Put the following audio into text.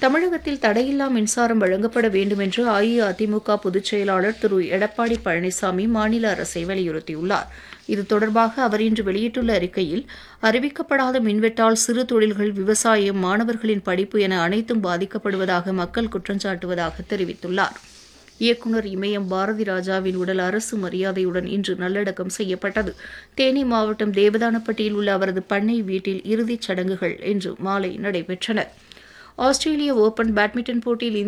தமிழகத்தில் தடையில்லா மின்சாரம் வழங்கப்பட வேண்டும் என்று அஇஅதிமுக பொதுச் செயலாளர் திரு எடப்பாடி பழனிசாமி மாநில அரசை வலியுறுத்தியுள்ளார் இது தொடர்பாக அவர் இன்று வெளியிட்டுள்ள அறிக்கையில் அறிவிக்கப்படாத மின்வெட்டால் சிறு தொழில்கள் விவசாயம் மாணவர்களின் படிப்பு என அனைத்தும் பாதிக்கப்படுவதாக மக்கள் குற்றஞ்சாட்டுவதாக தெரிவித்துள்ளார் இயக்குநர் இமயம் பாரதி ராஜாவின் உடல் அரசு மரியாதையுடன் இன்று நல்லடக்கம் செய்யப்பட்டது தேனி மாவட்டம் தேவதானப்பட்டியில் உள்ள அவரது பண்ணை வீட்டில் இறுதிச் சடங்குகள் இன்று மாலை நடைபெற்றன ஆஸ்திரேலிய ஓபன் பேட்மிண்டன் போட்டியில்